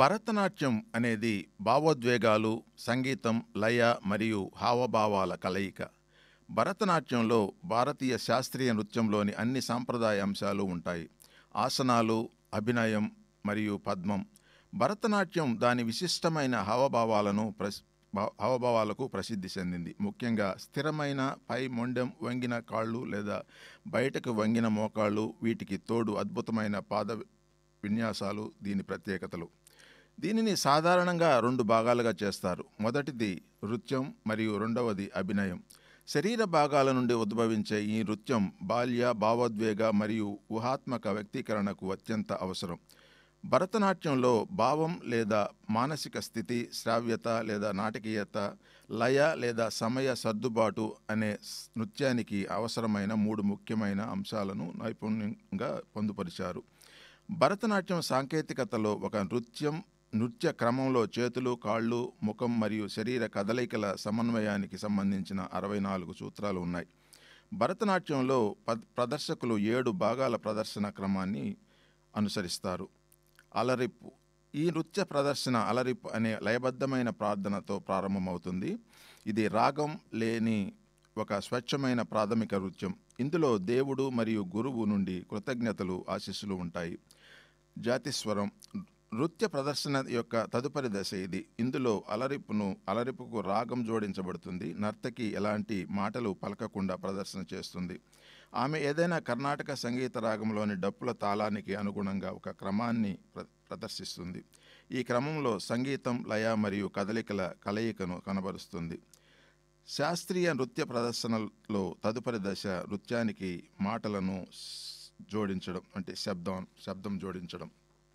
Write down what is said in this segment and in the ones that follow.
భరతనాట్యం అనేది భావోద్వేగాలు సంగీతం లయ మరియు హావభావాల కలయిక భరతనాట్యంలో భారతీయ శాస్త్రీయ నృత్యంలోని అన్ని సాంప్రదాయ అంశాలు ఉంటాయి ఆసనాలు అభినయం మరియు పద్మం భరతనాట్యం దాని విశిష్టమైన హావభావాలను ప్రస్ భా- హావభావాలకు ప్రసిద్ధి చెందింది ముఖ్యంగా స్థిరమైన పై మొండెం వంగిన కాళ్ళు లేదా బయటకు వంగిన మోకాళ్ళు వీటికి తోడు అద్భుతమైన పాద విన్యాసాలు దీని ప్రత్యేకతలు దీనిని సాధారణంగా రెండు భాగాలుగా చేస్తారు మొదటిది నృత్యం మరియు రెండవది అభినయం శరీర భాగాల నుండి ఉద్భవించే ఈ నృత్యం బాల్య భావోద్వేగ మరియు ఊహాత్మక వ్యక్తీకరణకు అత్యంత అవసరం భరతనాట్యంలో భావం లేదా మానసిక స్థితి శ్రావ్యత లేదా నాటకీయత లయ లేదా సమయ సర్దుబాటు అనే స్- నృత్యానికి అవసరమైన మూడు ముఖ్యమైన అంశాలను నైపుణ్యంగా పొందుపరిచారు భరతనాట్యం సాంకేతికతలో ఒక నృత్యం నృత్య క్రమంలో చేతులు కాళ్ళు ముఖం మరియు శరీర కదలికల సమన్వయానికి సంబంధించిన అరవై నాలుగు సూత్రాలు ఉన్నాయి భరతనాట్యంలో ప- ప్రదర్శకులు ఏడు భాగాల ప్రదర్శన క్రమాన్ని అనుసరిస్తారు అలరిప్పు ఈ నృత్య ప్రదర్శన అలరిప్పు అనే లయబద్ధమైన ప్రార్థనతో ప్రారంభమవుతుంది ఇది రాగం లేని ఒక స్వచ్ఛమైన ప్రాథమిక నృత్యం ఇందులో దేవుడు మరియు గురువు నుండి కృతజ్ఞతలు ఆశీస్సులు ఉంటాయి జాతిస్వరం నృత్య ప్రదర్శన యొక్క తదుపరి దశ ఇది ఇందులో అలరిపును అలరిపుకు రాగం జోడించబడుతుంది నర్తకి ఎలాంటి మాటలు పలకకుండా ప్రదర్శన చేస్తుంది ఆమె ఏదైనా కర్ణాటక సంగీత రాగంలోని డప్పుల తాళానికి అనుగుణంగా ఒక క్రమాన్ని ప్ర ప్రదర్శిస్తుంది ఈ క్రమంలో సంగీతం లయ మరియు కదలికల కలయికను కనబరుస్తుంది శాస్త్రీయ నృత్య ప్రదర్శనలో తదుపరి దశ నృత్యానికి మాటలను స్- జోడించడం అంటే శబ్దం శబ్దం జోడించడం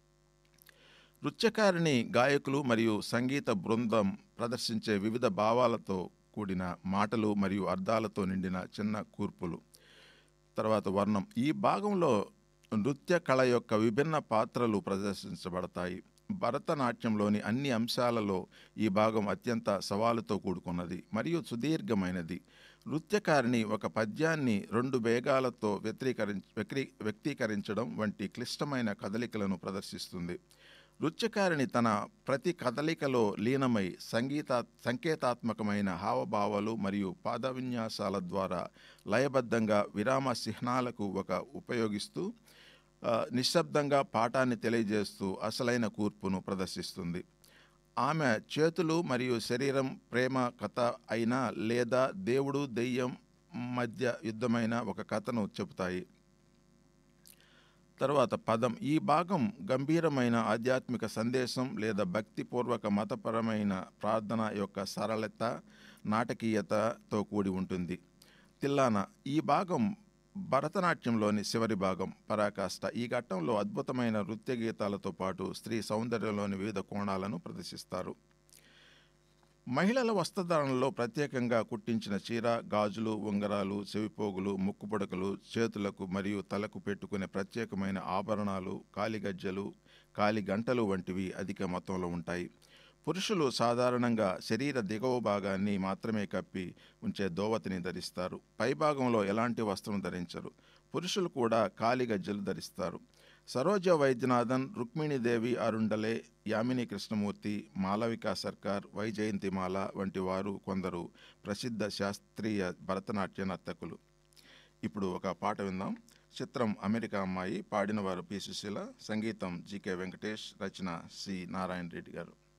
నృత్యకారిణి గాయకులు మరియు సంగీత బృందం ప్రదర్శించే వివిధ భావాలతో కూడిన మాటలు మరియు అర్థాలతో నిండిన చిన్న కూర్పులు తర్వాత వర్ణం ఈ భాగంలో నృత్య కళ యొక్క విభిన్న పాత్రలు ప్రదర్శించబడతాయి భరతనాట్యంలోని అన్ని అంశాలలో ఈ భాగం అత్యంత సవాలుతో కూడుకున్నది మరియు సుదీర్ఘమైనది నృత్యకారిణి ఒక పద్యాన్ని రెండు వేగాలతో వ్యక్తీకరించ వ్యక్తీ- వ్యక్తీకరించడం వంటి క్లిష్టమైన కదలికలను ప్రదర్శిస్తుంది నృత్యకారిణి తన ప్రతి కదలికలో లీనమై సంగీత సంకేతాత్మకమైన హావభావాలు మరియు పాద విన్యాసాల ద్వారా లయబద్ధంగా విరామ చిహ్నాలకు ఒక ఉపయోగిస్తూ ఆ, నిశ్శబ్దంగా పాఠాన్ని తెలియజేస్తూ అసలైన కూర్పును ప్రదర్శిస్తుంది ఆమె చేతులు మరియు శరీరం ప్రేమ కథ అయినా లేదా దేవుడు దెయ్యం మధ్య యుద్ధమైన ఒక కథను చెబుతాయి తర్వాత పదం ఈ భాగం గంభీరమైన ఆధ్యాత్మిక సందేశం లేదా భక్తిపూర్వక మతపరమైన ప్రార్థన యొక్క సరళత నాటకీయతతో కూడి ఉంటుంది తిల్లాన ఈ భాగం భరతనాట్యంలోని చివరి భాగం పరాకాష్ట ఈ ఘట్టంలో అద్భుతమైన నృత్య గీతాలతో పాటు స్త్రీ సౌందర్యంలోని వివిధ కోణాలను ప్రదర్శిస్తారు మహిళల వస్త్రధారణలో ప్రత్యేకంగా కుట్టించిన చీర గాజులు ఉంగరాలు చెవిపోగులు ముక్కుపుడకలు చేతులకు మరియు తలకు పెట్టుకునే ప్రత్యేకమైన ఆభరణాలు కాలిగజ్జలు కాలిగంటలు వంటివి అధిక మొత్తంలో ఉంటాయి పురుషులు సాధారణంగా శరీర దిగువ భాగాన్ని మాత్రమే కప్పి ఉంచే దోవతిని ధరిస్తారు పైభాగంలో ఎలాంటి వస్త్రం ధరించరు పురుషులు కూడా కాలిగజ్జలు ధరిస్తారు సరోజ వైద్యనాథన్ రుక్మిణీదేవి అరుండలే యామిని కృష్ణమూర్తి మాలవిక సర్కార్ వైజయంతిమాల వంటి వారు కొందరు ప్రసిద్ధ శాస్త్రీయ భరతనాట్య నర్తకులు ఇప్పుడు ఒక పాట విందాం చిత్రం అమెరికా అమ్మాయి పాడినవారు పి సుశీల సంగీతం జికే వెంకటేష్ రచన సి నారాయణ రెడ్డి గారు